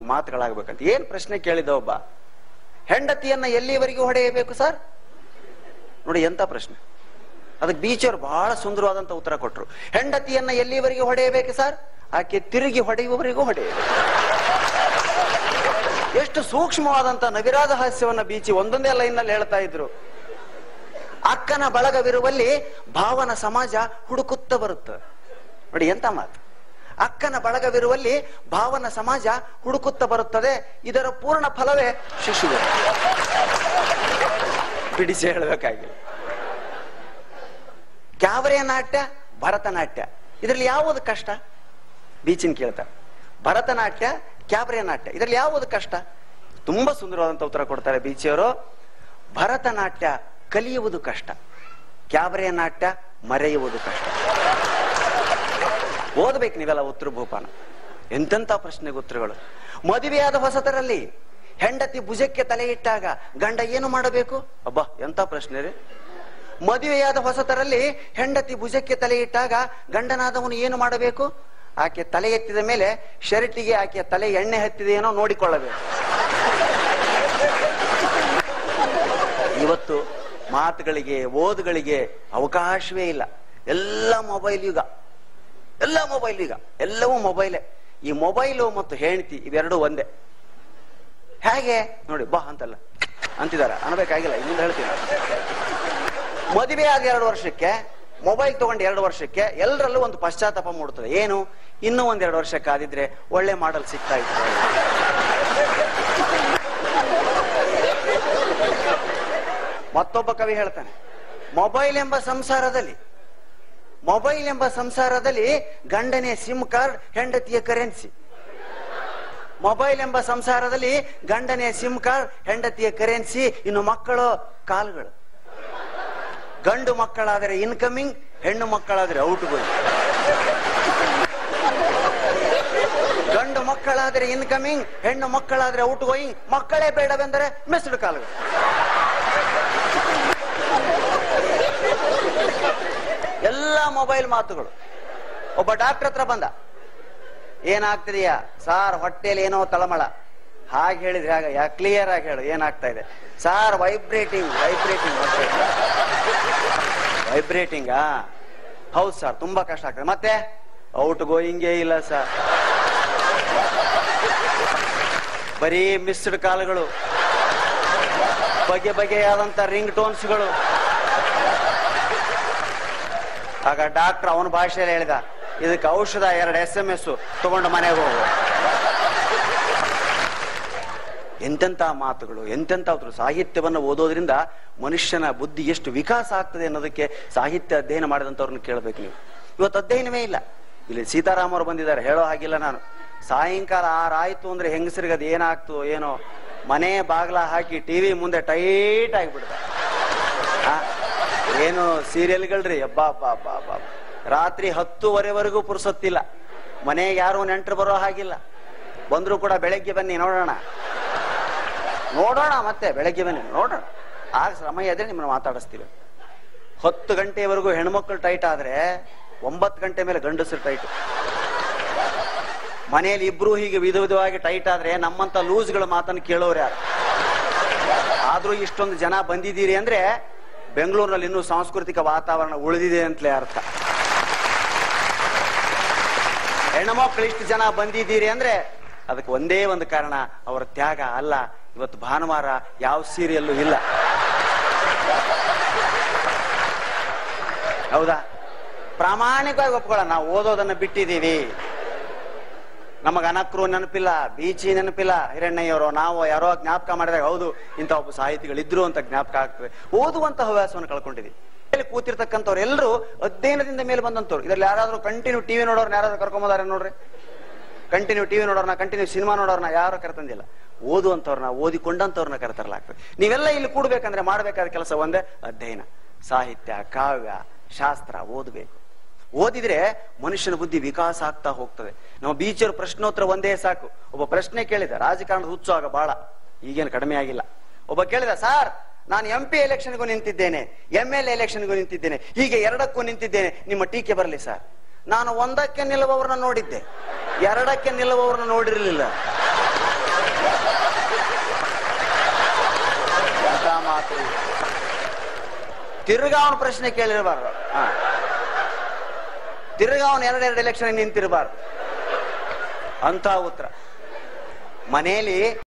ಮಾತುಗಳಾಗಬೇಕಂತ ಏನ್ ಪ್ರಶ್ನೆ ಕೇಳಿದ ಒಬ್ಬ ಹೆಂಡತಿಯನ್ನ ಎಲ್ಲಿವರೆಗೂ ಹೊಡೆಯಬೇಕು ಸರ್ ನೋಡಿ ಎಂತ ಪ್ರಶ್ನೆ ಅದಕ್ಕೆ ಬೀಚರ್ ಬಹಳ ಸುಂದರವಾದಂತ ಉತ್ತರ ಕೊಟ್ರು ಹೆಂಡತಿಯನ್ನ ಎಲ್ಲಿವರೆಗೂ ಹೊಡೆಯಬೇಕು ಸರ್ ಆಕೆ ತಿರುಗಿ ಹೊಡೆಯುವವರೆಗೂ ಹೊಡೆಯಬೇಕು ಎಷ್ಟು ಸೂಕ್ಷ್ಮವಾದಂತ ನವಿರಾದ ಹಾಸ್ಯವನ್ನ ಬೀಚಿ ಒಂದೊಂದೇ ಲೈನ್ ನಲ್ಲಿ ಹೇಳ್ತಾ ಇದ್ರು ಅಕ್ಕನ ಬಳಗವಿರುವಲ್ಲಿ ಭಾವನ ಸಮಾಜ ಹುಡುಕುತ್ತ ಬರುತ್ತೆ ನೋಡಿ ಎಂತ ಮಾತು ಅಕ್ಕನ ಬಳಗವಿರುವಲ್ಲಿ ಭಾವನ ಸಮಾಜ ಹುಡುಕುತ್ತ ಬರುತ್ತದೆ ಇದರ ಪೂರ್ಣ ಫಲವೇ ಶಿಶುವೆ ಬಿಡಿಸಿ ಹೇಳಬೇಕಾಗಿಲ್ಲ ಕ್ಯಾವರೆಯ ನಾಟ್ಯ ಭರತನಾಟ್ಯ ಇದರಲ್ಲಿ ಯಾವುದು ಕಷ್ಟ ಬೀಚಿನ ಕೇಳ್ತಾರೆ ಭರತನಾಟ್ಯ ಕ್ಯಾಬ್ರೆ ನಾಟ್ಯ ಇದರಲ್ಲಿ ಯಾವುದು ಕಷ್ಟ ತುಂಬಾ ಸುಂದರವಾದಂತ ಉತ್ತರ ಕೊಡ್ತಾರೆ ಬೀಚಿಯವರು ಭರತನಾಟ್ಯ ಕಲಿಯುವುದು ಕಷ್ಟ ಕ್ಯಾಬ್ರೆ ನಾಟ್ಯ ಮರೆಯುವುದು ಕಷ್ಟ ಓದ್ಬೇಕು ನೀವೆಲ್ಲ ಉತ್ತರ ಭೂಪಾನ ಎಂತೆಂತ ಪ್ರಶ್ನೆಗೆ ಉತ್ತರಗಳು ಮದುವೆಯಾದ ಹೊಸತರಲ್ಲಿ ಹೆಂಡತಿ ಭುಜಕ್ಕೆ ತಲೆ ಇಟ್ಟಾಗ ಗಂಡ ಏನು ಮಾಡಬೇಕು ಅಬ್ಬಾ ಎಂತ ಪ್ರಶ್ನೆ ರೀ ಮದುವೆಯಾದ ಹೊಸತರಲ್ಲಿ ಹೆಂಡತಿ ಭುಜಕ್ಕೆ ತಲೆ ಇಟ್ಟಾಗ ಗಂಡನಾದವನು ಏನು ಮಾಡಬೇಕು ಆಕೆ ತಲೆ ಎತ್ತಿದ ಮೇಲೆ ಶರ್ಟಿಗೆ ಆಕೆಯ ತಲೆ ಎಣ್ಣೆ ಹತ್ತಿದೆಯೇನೋ ನೋಡಿಕೊಳ್ಳಬೇಕು ಇವತ್ತು ಮಾತುಗಳಿಗೆ ಓದುಗಳಿಗೆ ಅವಕಾಶವೇ ಇಲ್ಲ ಎಲ್ಲ ಮೊಬೈಲ್ ಯುಗ ಎಲ್ಲ ಮೊಬೈಲ್ ಯುಗ ಎಲ್ಲವೂ ಮೊಬೈಲೇ ಈ ಮೊಬೈಲು ಮತ್ತು ಹೆಂಡತಿ ಇವೆರಡು ಒಂದೇ ಹೇಗೆ ನೋಡಿ ಬಾ ಅಂತಲ್ಲ ಅಂತಿದಾರ ಅನ್ಬೇಕಾಗಿಲ್ಲ ಇನ್ನೊಂದು ಹೇಳ್ತೀನಿ ಮದುವೆ ಆದ ಎರಡು ವರ್ಷಕ್ಕೆ ಮೊಬೈಲ್ ತಗೊಂಡು ಎರಡು ವರ್ಷಕ್ಕೆ ಎಲ್ಲರಲ್ಲೂ ಒಂದು ಪಶ್ಚಾತ್ತಾಪ ಮೂಡುತ್ತದೆ ಏನು ಇನ್ನೂ ಒಂದೆರಡು ವರ್ಷ ಕಾದಿದ್ರೆ ಒಳ್ಳೆ ಮಾಡಲ್ ಸಿಗ್ತಾ ಇತ್ತು ಮತ್ತೊಬ್ಬ ಕವಿ ಹೇಳ್ತಾನೆ ಮೊಬೈಲ್ ಎಂಬ ಸಂಸಾರದಲ್ಲಿ ಮೊಬೈಲ್ ಎಂಬ ಸಂಸಾರದಲ್ಲಿ ಗಂಡನೇ ಸಿಮ್ ಕಾರ್ಡ್ ಹೆಂಡತಿಯ ಕರೆನ್ಸಿ ಮೊಬೈಲ್ ಎಂಬ ಸಂಸಾರದಲ್ಲಿ ಗಂಡನೇ ಸಿಮ್ ಕಾರ್ಡ್ ಹೆಂಡತಿಯ ಕರೆನ್ಸಿ ಇನ್ನು ಮಕ್ಕಳು ಕಾಲ್ಗಳು ಗಂಡು ಮಕ್ಕಳಾದರೆ ಇನ್ಕಮಿಂಗ್ ಹೆಣ್ಣು ಮಕ್ಕಳಾದರೆ ಔಟ್ ಗೋಯಿಂಗ್ ಗಂಡು ಮಕ್ಕಳಾದರೆ ಇನ್ಕಮಿಂಗ್ ಹೆಣ್ಣು ಮಕ್ಕಳಾದರೆ ಔಟ್ ಗೋಯಿಂಗ್ ಮಕ್ಕಳೇ ಬೇಡವೆಂದರೆ ಮಿಸ್ಡ್ ಕಾಲ್ಗಳು ಎಲ್ಲ ಮೊಬೈಲ್ ಮಾತುಗಳು ಒಬ್ಬ ಡಾಕ್ಟರ್ ಹತ್ರ ಬಂದ ಏನಾಗ್ತಿದೆಯಾ ಸಾರ್ ಹೊಟ್ಟೆಯಲ್ಲಿ ಏನೋ ತಳಮಳ ಹಾಗೆ ಹೇಳಿದ್ರೆ ಆಗ ಯಾ ಕ್ಲಿಯರ್ ಆಗಿ ಹೇಳು ಏನಾಗ್ತಾ ಇದೆ ಸಾರ್ ವೈಬ್ರೇಟಿಂಗ್ ವೈಬ್ರೇಟಿಂಗ್ ವೈಬ್ರೇಟಿಂಗಾ ಹೌದು ಸರ್ ತುಂಬಾ ಕಷ್ಟ ಆಗ್ತದೆ ಮತ್ತೆ ಔಟ್ ಗೋಯಿಂಗೇ ಇಲ್ಲ ಸರ್ ಬರೀ ಮಿಸ್ಡ್ ಕಾಲ್ಗಳು ಬಗೆ ಬಗೆಯಾದಂತ ರಿಂಗ್ ಟೋನ್ಸ್ಗಳು ಆಗ ಡಾಕ್ಟರ್ ಅವನ ಭಾಷೆಯಲ್ಲಿ ಹೇಳಿದ ಇದಕ್ಕೆ ಔಷಧ ಎರಡು ಎಸ್ ಎಂ ಎಸ್ ತಗೊಂಡು ಮನೆಗೆ ಹೋಗು ಎಂತೆಂತ ಮಾತುಗಳು ಎಂತೆಂತ ಉತ್ತರ ಸಾಹಿತ್ಯವನ್ನು ಓದೋದ್ರಿಂದ ಮನುಷ್ಯನ ಬುದ್ಧಿ ಎಷ್ಟು ವಿಕಾಸ ಆಗ್ತದೆ ಅನ್ನೋದಕ್ಕೆ ಸಾಹಿತ್ಯ ಅಧ್ಯಯನ ಮಾಡಿದಂಥವ್ರನ್ನ ಕೇಳಬೇಕು ನೀವು ಇವತ್ತು ಅಧ್ಯಯನವೇ ಇಲ್ಲ ಇಲ್ಲಿ ಸೀತಾರಾಮ್ ಅವರು ಬಂದಿದ್ದಾರೆ ಹೇಳೋ ಹಾಗಿಲ್ಲ ನಾನು ಸಾಯಂಕಾಲ ಆರಾಯ್ತು ಅಂದ್ರೆ ಹೆಂಗಸರಿಗೆ ಅದು ಏನಾಗ್ತು ಏನೋ ಮನೆ ಬಾಗ್ಲ ಹಾಕಿ ಟಿವಿ ಮುಂದೆ ಟೈಟ್ ಆಗಿಬಿಡ್ತಾರೆ ಆ, ಏನು ಸೀರಿಯಲ್ಗಳ್ರಿ ಅಬ್ಬಾ ಅಬ್ಬಾ ಅಬ್ಬಾ ಅಬ್ಬಾ ರಾತ್ರಿ ಹತ್ತುವರೆವರೆಗೂ ಪುರ್ಸೊತ್ತಿಲ್ಲ ಮನೆಗೆ ಯಾರು ನೆಂಟರು ಬರೋ ಹಾಗಿಲ್ಲ ಬಂದ್ರು ಕೂಡ ಬೆಳಗ್ಗೆ ಬನ್ನಿ ನೋಡೋಣ ನೋಡೋಣ ಮತ್ತೆ ಬೆಳಗ್ಗೆ ಬನ್ನಿ ನೋಡೋಣ ಆಗ ಸಮಯ ಇದ್ರೆ ನಿಮ್ಮನ್ನ ಮಾತಾಡಿಸ್ತೀವಿ ಹತ್ತು ಗಂಟೆವರೆಗೂ ಹೆಣ್ಮಕ್ಳು ಟೈಟ್ ಆದ್ರೆ ಒಂಬತ್ತು ಗಂಟೆ ಮೇಲೆ ಗಂಡಸರು ಟೈಟ್ ಮನೆಯಲ್ಲಿ ಇಬ್ರು ಹೀಗೆ ವಿಧ ವಿಧವಾಗಿ ಟೈಟ್ ಆದ್ರೆ ನಮ್ಮಂತ ಲೂಸ್ಗಳ ಮಾತನ್ನು ಕೇಳೋರು ಯಾರು ಆದ್ರೂ ಇಷ್ಟೊಂದು ಜನ ಬಂದಿದ್ದೀರಿ ಅಂದ್ರೆ ಬೆಂಗಳೂರಿನಲ್ಲಿ ಇನ್ನೂ ಸಾಂಸ್ಕೃತಿಕ ವಾತಾವರಣ ಉಳಿದಿದೆ ಅಂತಲೇ ಅರ್ಥ ಹೆಣ್ಮಕ್ಳು ಇಷ್ಟು ಜನ ಬಂದಿದ್ದೀರಿ ಅಂದ್ರೆ ಅದಕ್ಕೆ ಒಂದೇ ಒಂದು ಕಾರಣ ಅವರ ತ್ಯಾಗ ಅಲ್ಲ ಇವತ್ತು ಭಾನುವಾರ ಯಾವ ಸೀರಿಯಲ್ಲೂ ಇಲ್ಲ ಹೌದಾ ಪ್ರಾಮಾಣಿಕವಾಗಿ ಒಪ್ಕೊಳ್ಳೋಣ ನಾವು ಓದೋದನ್ನ ಬಿಟ್ಟಿದ್ದೀವಿ ನಮಗ ಅನಕ್ರು ನೆನಪಿಲ್ಲ ಬೀಚಿ ನೆನಪಿಲ್ಲ ಹಿರಣ್ಣಯ್ಯವರು ನಾವು ಯಾರೋ ಜ್ಞಾಪಕ ಮಾಡಿದಾಗ ಹೌದು ಇಂಥ ಒಬ್ಬ ಸಾಹಿತಿಗಳಿದ್ರು ಅಂತ ಜ್ಞಾಪಕ ಆಗ್ತದೆ ಓದುವಂತ ಹವ್ಯಾಸವನ್ನು ಕಳ್ಕೊಂಡಿದ್ದೀವಿ ಇಲ್ಲಿ ಕೂತಿರ್ತಕ್ಕಂಥವ್ರು ಎಲ್ಲರೂ ಅಧ್ಯಯನದಿಂದ ಮೇಲೆ ಬಂದಂತವ್ರು ಇದ್ರಲ್ಲಿ ಯಾರಾದ್ರೂ ಕಂಟಿನ್ಯೂ ಟಿವಿ ನೋಡೋರ್ನ ಯಾರಾದ್ರೂ ಕರ್ಕೊಂಬೋದಾರೆ ನೋಡ್ರಿ ಕಂಟಿನ್ಯೂ ಟಿವಿ ನೋಡೋರ್ನ ಕಂಟಿನ್ಯೂ ಸಿನಿಮಾ ನೋಡೋರ್ನ ಯಾರು ಕರೆತಂದಿಲ್ಲ ಓದುವಂತವ್ರನ್ನ ಓದಿಕೊಂಡಂತವ್ರನ್ನ ಕರೆತರಲಾಗ್ತದೆ ನೀವೆಲ್ಲ ಇಲ್ಲಿ ಕೂಡ್ಬೇಕಂದ್ರೆ ಮಾಡಬೇಕಾದ ಕೆಲಸ ಒಂದೇ ಅಧ್ಯಯನ ಸಾಹಿತ್ಯ ಕಾವ್ಯ ಶಾಸ್ತ್ರ ಓದಬೇಕು ಓದಿದ್ರೆ ಮನುಷ್ಯನ ಬುದ್ಧಿ ವಿಕಾಸ ಆಗ್ತಾ ಹೋಗ್ತದೆ ನಮ್ಮ ಬೀಚರ್ ಪ್ರಶ್ನೋತ್ತರ ಒಂದೇ ಸಾಕು ಒಬ್ಬ ಪ್ರಶ್ನೆ ಕೇಳಿದ ರಾಜಕಾರಣದ ಹುಚ್ಚು ಆಗ ಬಹಳ ಈಗೇನು ಕಡಿಮೆ ಆಗಿಲ್ಲ ಒಬ್ಬ ಕೇಳಿದ ಸಾರ್ ನಾನು ಎಂ ಪಿ ಎಲೆಕ್ಷನ್ಗೂ ನಿಂತಿದ್ದೇನೆ ಎಂ ಎಲ್ ಎಲೆಕ್ಷನ್ಗೂ ನಿಂತಿದ್ದೇನೆ ಹೀಗೆ ಎರಡಕ್ಕೂ ನಿಂತಿದ್ದೇನೆ ನಿಮ್ಮ ಟೀಕೆ ಬರಲಿ ಸರ್ ನಾನು ಒಂದಕ್ಕೆ ನಿಲ್ಲುವವ್ರನ್ನ ನೋಡಿದ್ದೆ ಎರಡಕ್ಕೆ ನಿಲ್ಲುವವ್ರನ್ನ ನೋಡಿರ್ಲಿಲ್ಲ ಮಾತು ತಿರ್ಗಾ ಅವನ ಪ್ರಶ್ನೆ ಕೇಳಿರಬಾರ್ದು ಹಾ ತಿರ್ಗಾ ಅವನು ಎರಡೆರಡು ಎಲೆಕ್ಷನ್ ನಿಂತಿರಬಾರ್ದು ಅಂತ ಉತ್ತರ ಮನೆಯಲ್ಲಿ